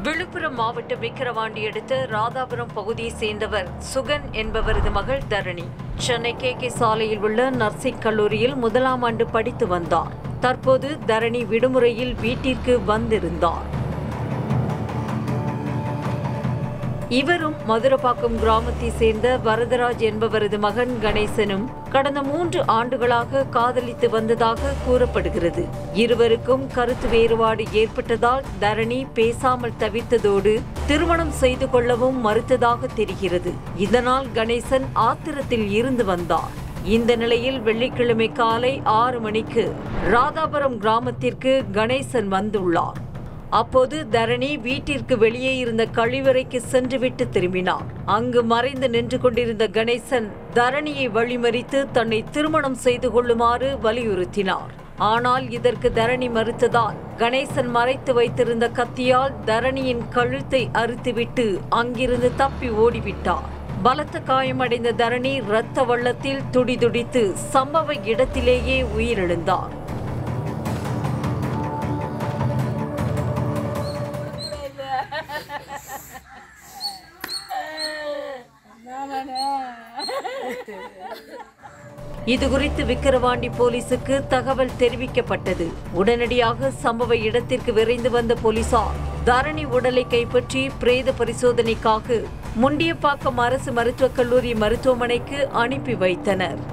விழுப்புரம் மாவட்டம் விக்கிரவாண்டி அடுத்த ராதாபுரம் பகுதியை சேர்ந்தவர் சுகன் என்பவரது மகள் தரணி சென்னை கே கே சாலையில் உள்ள நர்சிங் கல்லூரியில் முதலாம் ஆண்டு படித்து வந்தார் தற்போது தரணி விடுமுறையில் வீட்டிற்கு வந்திருந்தார் இவரும் மதுரப்பாக்கம் கிராமத்தை சேர்ந்த வரதராஜ் என்பவரது மகன் கணேசனும் கடந்த மூன்று ஆண்டுகளாக காதலித்து வந்ததாக கூறப்படுகிறது இருவருக்கும் கருத்து வேறுபாடு ஏற்பட்டதால் தரணி பேசாமல் தவிர்த்ததோடு திருமணம் செய்து கொள்ளவும் மறுத்ததாக தெரிகிறது இதனால் கணேசன் ஆத்திரத்தில் இருந்து வந்தார் இந்த நிலையில் வெள்ளிக்கிழமை காலை ஆறு மணிக்கு ராதாபுரம் கிராமத்திற்கு கணேசன் வந்துள்ளார் அப்போது தரணி வீட்டிற்கு வெளியே இருந்த கழிவறைக்கு சென்றுவிட்டு திரும்பினார் அங்கு மறைந்து நின்று கொண்டிருந்த கணேசன் தரணியை வழிமறித்து தன்னை திருமணம் செய்து கொள்ளுமாறு வலியுறுத்தினார் ஆனால் இதற்கு தரணி மறுத்ததால் கணேசன் மறைத்து வைத்திருந்த கத்தியால் தரணியின் கழுத்தை அறுத்துவிட்டு அங்கிருந்து தப்பி ஓடிவிட்டார் பலத்த காயமடைந்த தரணி இரத்த வெள்ளத்தில் துடிதுடித்து சம்பவ இடத்திலேயே உயிரிழந்தார் இதுகுறித்து விக்கிரவாண்டி போலீசுக்கு தகவல் தெரிவிக்கப்பட்டது உடனடியாக சம்பவ இடத்திற்கு விரைந்து வந்த போலீசார் தரணி உடலை கைப்பற்றி பிரேத பரிசோதனைக்காக முண்டியப்பாக்கம் அரசு மருத்துவக் கல்லூரி மருத்துவமனைக்கு அனுப்பி வைத்தனர்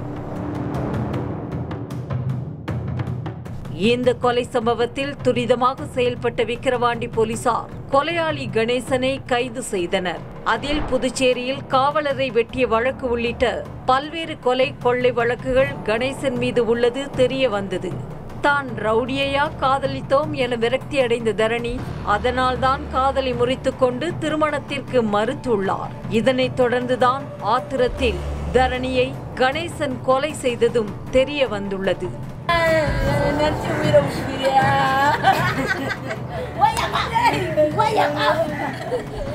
இந்த கொலை சம்பவத்தில் துரிதமாக செயல்பட்ட விக்கிரவாண்டி போலீசார் கொலையாளி கணேசனை கைது செய்தனர் அதில் புதுச்சேரியில் காவலரை வெட்டிய வழக்கு உள்ளிட்ட பல்வேறு கொலை கொள்ளை வழக்குகள் கணேசன் மீது உள்ளது தெரிய வந்தது தான் ரவுடியையா காதலித்தோம் என விரக்தி அடைந்த தரணி அதனால்தான் காதலை முறித்துக் கொண்டு திருமணத்திற்கு மறுத்துள்ளார் இதனைத் தொடர்ந்துதான் ஆத்திரத்தில் தரணியை கணேசன் கொலை செய்ததும் தெரிய வந்துள்ளது நினைச்சு உயிரை விட்டுக்கிறியா